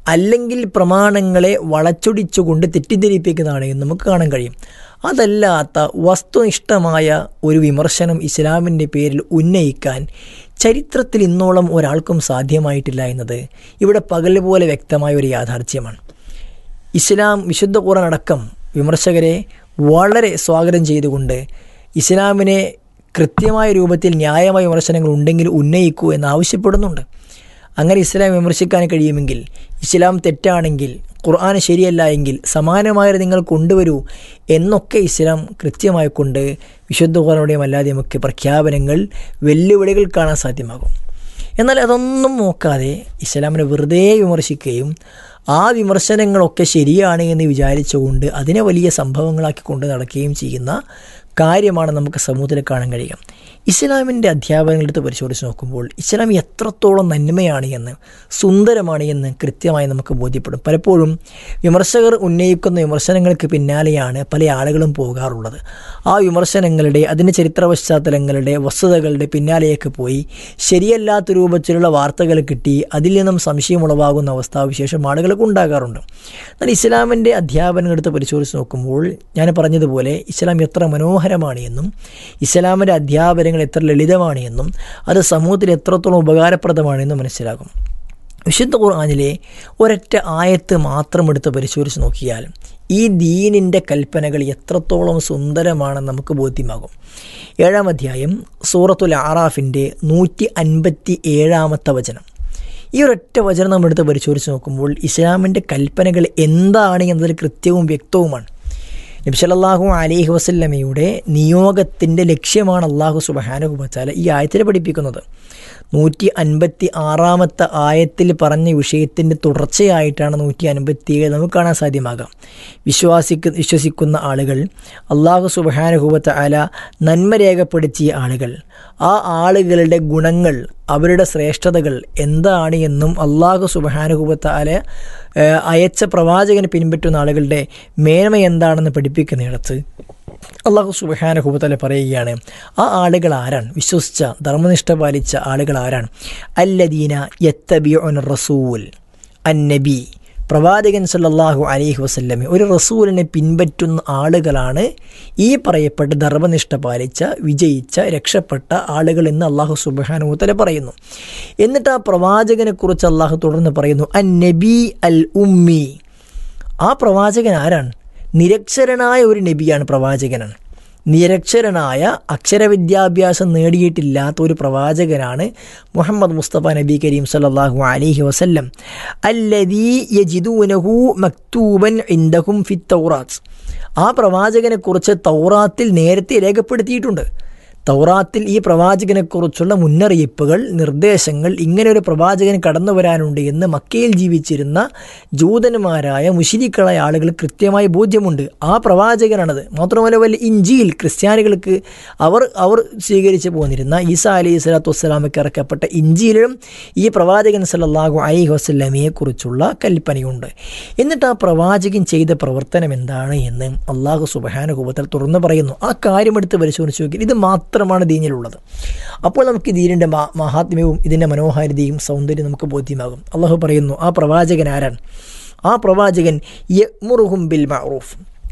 അല്ലെങ്കിൽ പ്രമാണങ്ങളെ വളച്ചൊടിച്ചുകൊണ്ട് തെറ്റിദ്ധരിപ്പിക്കുന്നതാണ് എന്ന് നമുക്ക് കാണാൻ കഴിയും അതല്ലാത്ത വസ്തുനിഷ്ഠമായ ഒരു വിമർശനം ഇസ്ലാമിൻ്റെ പേരിൽ ഉന്നയിക്കാൻ ചരിത്രത്തിൽ ഇന്നോളം ഒരാൾക്കും സാധ്യമായിട്ടില്ല എന്നത് ഇവിടെ പകൽ പോലെ വ്യക്തമായ ഒരു യാഥാർത്ഥ്യമാണ് ഇസ്ലാം വിശുദ്ധ ഖുർആൻ അടക്കം വിമർശകരെ വളരെ സ്വാഗതം ചെയ്തുകൊണ്ട് ഇസ്ലാമിനെ കൃത്യമായ രൂപത്തിൽ ന്യായമായ വിമർശനങ്ങൾ ഉണ്ടെങ്കിൽ ഉന്നയിക്കൂ എന്ന് ആവശ്യപ്പെടുന്നുണ്ട് അങ്ങനെ ഇസ്ലാം വിമർശിക്കാൻ കഴിയുമെങ്കിൽ ഇസ്ലാം തെറ്റാണെങ്കിൽ ഖുർആൻ ശരിയല്ല എങ്കിൽ സമാനമായത് നിങ്ങൾ കൊണ്ടുവരൂ എന്നൊക്കെ ഇസ്ലാം കൃത്യമായി കൊണ്ട് വിശുദ്ധ ഖുർആനുടെയും അല്ലാതെയും ഒക്കെ പ്രഖ്യാപനങ്ങൾ വെല്ലുവിളികൾ കാണാൻ സാധ്യമാകും എന്നാൽ അതൊന്നും നോക്കാതെ ഇസ്ലാമിനെ വെറുതെ വിമർശിക്കുകയും ആ വിമർശനങ്ങളൊക്കെ ശരിയാണ് എന്ന് വിചാരിച്ചുകൊണ്ട് അതിനെ വലിയ സംഭവങ്ങളാക്കി കൊണ്ട് നടക്കുകയും ചെയ്യുന്ന കാര്യമാണ് നമുക്ക് സമൂഹത്തിൽ കാണാൻ കഴിയുക ഇസ്ലാമിൻ്റെ അധ്യാപനങ്ങളെടുത്ത് പരിശോധിച്ച് നോക്കുമ്പോൾ ഇസ്ലാം എത്രത്തോളം നന്മയാണ് എന്ന് സുന്ദരമാണ് എന്ന് കൃത്യമായി നമുക്ക് ബോധ്യപ്പെടും പലപ്പോഴും വിമർശകർ ഉന്നയിക്കുന്ന വിമർശനങ്ങൾക്ക് പിന്നാലെയാണ് പല ആളുകളും പോകാറുള്ളത് ആ വിമർശനങ്ങളുടെ അതിൻ്റെ ചരിത്ര പശ്ചാത്തലങ്ങളുടെ വസ്തുതകളുടെ പിന്നാലെയൊക്കെ പോയി ശരിയല്ലാത്ത രൂപത്തിലുള്ള വാർത്തകൾ കിട്ടി അതിൽ നിന്നും സംശയം ഉളവാകുന്ന അവസ്ഥാവിശേഷം ആളുകൾക്ക് ഉണ്ടാകാറുണ്ട് എന്നാൽ ഇസ്ലാമിൻ്റെ അധ്യാപനങ്ങളെടുത്ത് പരിശോധിച്ച് നോക്കുമ്പോൾ ഞാൻ പറഞ്ഞതുപോലെ ഇസ്ലാം എത്ര മനോഹരമാണ് എന്നും ഇസ്ലാമിൻ്റെ അധ്യാപനങ്ങൾ എത്ര ലളിതമാണ് എന്നും അത് സമൂഹത്തിൽ എത്രത്തോളം ഉപകാരപ്രദമാണ് എന്നും മനസ്സിലാകും വിശുദ്ധ ഖുർആാനിലെ ഒരൊറ്റ ആയത്ത് മാത്രം എടുത്ത് പരിശോധിച്ച് നോക്കിയാൽ ഈ ദീനിൻ്റെ കൽപ്പനകൾ എത്രത്തോളം സുന്ദരമാണെന്ന് നമുക്ക് ബോധ്യമാകും ഏഴാം അധ്യായം സൂറത്തുൽ ആറാഫിൻ്റെ നൂറ്റി അൻപത്തി ഏഴാമത്തെ വചനം ഈ ഒരൊറ്റ വചനം നമ്മൾ എടുത്ത് പരിശോധിച്ച് നോക്കുമ്പോൾ ഇസ്ലാമിൻ്റെ കൽപ്പനകൾ എന്താണ് എന്നതിൽ കൃത്യവും വ്യക്തവുമാണ് നബ്സലല്ലാഹു അലൈഹി വസല്ലമയുടെ നിയോഗത്തിൻ്റെ ലക്ഷ്യമാണ് അള്ളാഹു സുബഹാനുബത്താല ഈ ആയത്തിൽ പഠിപ്പിക്കുന്നത് നൂറ്റി അൻപത്തി ആറാമത്തെ ആയത്തിൽ പറഞ്ഞ വിഷയത്തിൻ്റെ തുടർച്ചയായിട്ടാണ് നൂറ്റി അൻപത്തി ഏഴ് നമുക്ക് കാണാൻ സാധ്യമാകാം വിശ്വാസിക്ക് വിശ്വസിക്കുന്ന ആളുകൾ അള്ളാഹു സുബഹാനുഭവത്ത അല നന്മ രേഖപ്പെടുത്തിയ ആളുകൾ ആ ആളുകളുടെ ഗുണങ്ങൾ അവരുടെ ശ്രേഷ്ഠതകൾ എന്താണ് എന്നും അള്ളാഹു സുബഹാനുഭവത്ത അല അയച്ച പ്രവാചകനെ പിൻപറ്റുന്ന ആളുകളുടെ മേന്മ എന്താണെന്ന് പഠിപ്പിക്കുന്നിടത്ത് അള്ളാഹു സുബഹാനഹുബത്തല പറയുകയാണ് ആ ആളുകൾ ആരാണ് വിശ്വസിച്ച ധർമ്മനിഷ്ഠ പാലിച്ച ആളുകൾ ആരാണ് അല്ലദീന യത്തബിഉൻ റസൂൽ അന്നബി പ്രവാചകൻ സല്ലല്ലാഹു അലൈഹി വസല്ലമെ ഒരു റസൂലിനെ പിൻപറ്റുന്ന ആളുകളാണ് ഈ പറയപ്പെട്ട ധർമ്മനിഷ്ഠ പാലിച്ച വിജയിച്ച രക്ഷപ്പെട്ട ആളുകൾ എന്ന് അള്ളാഹു സുബാനുത്തല പറയുന്നു എന്നിട്ട് ആ പ്രവാചകനെ കുറിച്ച് അള്ളാഹു തുടർന്ന് പറയുന്നു അൻ നബി അൽ ഉമ്മി ആ പ്രവാചകൻ ആരാണ് നിരക്ഷരനായ ഒരു നബിയാണ് പ്രവാചകനാണ് നിരക്ഷരനായ അക്ഷരവിദ്യാഭ്യാസം നേടിയിട്ടില്ലാത്ത ഒരു പ്രവാചകനാണ് മുഹമ്മദ് മുസ്തഫ നബി കരീം സല്ലല്ലാഹു അലൈഹി വസല്ലം അല്ലദീ യജിദൂനഹു മക്തൂബൻ ഇൻദഹും ഫി തൗറാത്ത് ആ പ്രവാചകനെക്കുറിച്ച് തൗറാത്തിൽ നേരത്തെ രേഖപ്പെടുത്തിയിട്ടുണ്ട് തൗറാത്തിൽ ഈ പ്രവാചകനെക്കുറിച്ചുള്ള മുന്നറിയിപ്പുകൾ നിർദ്ദേശങ്ങൾ ഇങ്ങനെ ഒരു പ്രവാചകൻ കടന്നു വരാനുണ്ട് എന്ന് മക്കയിൽ ജീവിച്ചിരുന്ന ജൂതന്മാരായ മുഷിരിക്കളായ ആളുകൾ കൃത്യമായി ബോധ്യമുണ്ട് ആ പ്രവാചകനാണത് മാത്രമല്ല വലിയ ഇഞ്ചിയിൽ ക്രിസ്ത്യാനികൾക്ക് അവർ അവർ സ്വീകരിച്ചു പോന്നിരുന്ന ഈസാ അലൈഹി സ്വലാത്തു വസ്സലാമയ്ക്ക് ഇറക്കപ്പെട്ട ഇഞ്ചിയിലും ഈ പ്രവാചകൻ സല്ലാഹു അലൈഹി വസ്ലമയെ കുറിച്ചുള്ള കൽപ്പനയുണ്ട് എന്നിട്ട് ആ പ്രവാചകൻ ചെയ്ത പ്രവർത്തനം എന്താണ് എന്ന് അള്ളാഹു സുബാനുഭവത്തിൽ തുറന്നു പറയുന്നു ആ കാര്യമെടുത്ത് പരിശോധിച്ച് നോക്കി ഇത് മാത്രമാണ് ദീനിലുള്ളത് അപ്പോൾ നമുക്ക് ദീനിൻ്റെ മഹാത്മ്യവും ഇതിൻ്റെ മനോഹാരിതയും സൗന്ദര്യം നമുക്ക് ബോധ്യമാകും അള്ളാഹു പറയുന്നു ആ പ്രവാചകൻ ആരാണ് ആ പ്രവാചകൻ യമുറുഹും ബിൽ മറൂഫ്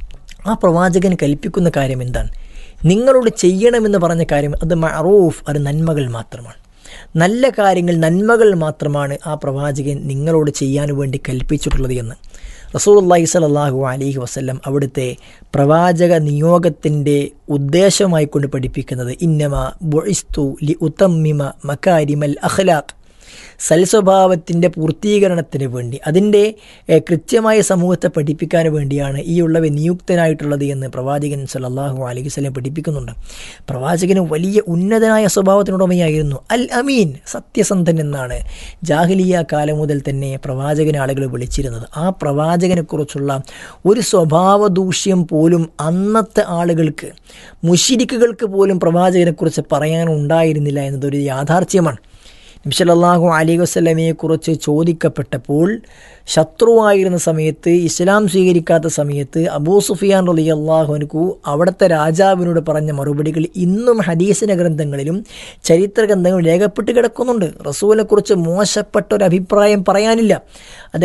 ആ പ്രവാചകൻ കൽപ്പിക്കുന്ന കാര്യം എന്താണ് നിങ്ങളോട് ചെയ്യണമെന്ന് പറഞ്ഞ കാര്യം അത് മറൂഫ് അത് നന്മകൾ മാത്രമാണ് നല്ല കാര്യങ്ങൾ നന്മകൾ മാത്രമാണ് ആ പ്രവാചകൻ നിങ്ങളോട് ചെയ്യാൻ വേണ്ടി കൽപ്പിച്ചിട്ടുള്ളത് എന്ന് റസൂലുള്ളാഹി സ്വല്ലല്ലാഹു അലൈഹി വസല്ലം അവിടുത്തെ പ്രവാചക നിയോഗത്തിൻ്റെ ഉദ്ദേശമായി കൊണ്ട് പഠിപ്പിക്കുന്നത് ഇന്നമ ബൊയിസ്തു ലി ഉത്തമ്മിമ മക്കാരിമൽ അഖ്ലാഖ് സൽസ്വഭാവത്തിൻ്റെ പൂർത്തീകരണത്തിന് വേണ്ടി അതിൻ്റെ കൃത്യമായ സമൂഹത്തെ പഠിപ്പിക്കാൻ വേണ്ടിയാണ് ഈ ഉള്ളവ നിയുക്തനായിട്ടുള്ളത് എന്ന് പ്രവാചകൻ സല്ലല്ലാഹു അലൈഹി വസല്ലം പഠിപ്പിക്കുന്നുണ്ട് പ്രവാചകന് വലിയ ഉന്നതനായ സ്വഭാവത്തിനുടമയായിരുന്നു അൽ അമീൻ സത്യസന്ധൻ എന്നാണ് ജാഹിലിയ കാലം മുതൽ തന്നെ പ്രവാചകനെ ആളുകൾ വിളിച്ചിരുന്നത് ആ പ്രവാചകനെക്കുറിച്ചുള്ള ഒരു സ്വഭാവ ദൂഷ്യം പോലും അന്നത്തെ ആളുകൾക്ക് മുഷിരിക്കുകൾക്ക് പോലും പ്രവാചകനെക്കുറിച്ച് പറയാനുണ്ടായിരുന്നില്ല എന്നതൊരു യാഥാർത്ഥ്യമാണ് നബ്സലല്ലാഹു അലി വസ്ലമയെക്കുറിച്ച് ചോദിക്കപ്പെട്ടപ്പോൾ ശത്രുവായിരുന്ന സമയത്ത് ഇസ്ലാം സ്വീകരിക്കാത്ത സമയത്ത് അബൂ സുഫിയാൻ റലി അള്ളാഹുനക്കു അവിടുത്തെ രാജാവിനോട് പറഞ്ഞ മറുപടികൾ ഇന്നും ഹദീസിന ഗ്രന്ഥങ്ങളിലും ചരിത്ര ഗ്രന്ഥങ്ങളും രേഖപ്പെട്ട് കിടക്കുന്നുണ്ട് റസൂലിനെക്കുറിച്ച് മോശപ്പെട്ട ഒരു അഭിപ്രായം പറയാനില്ല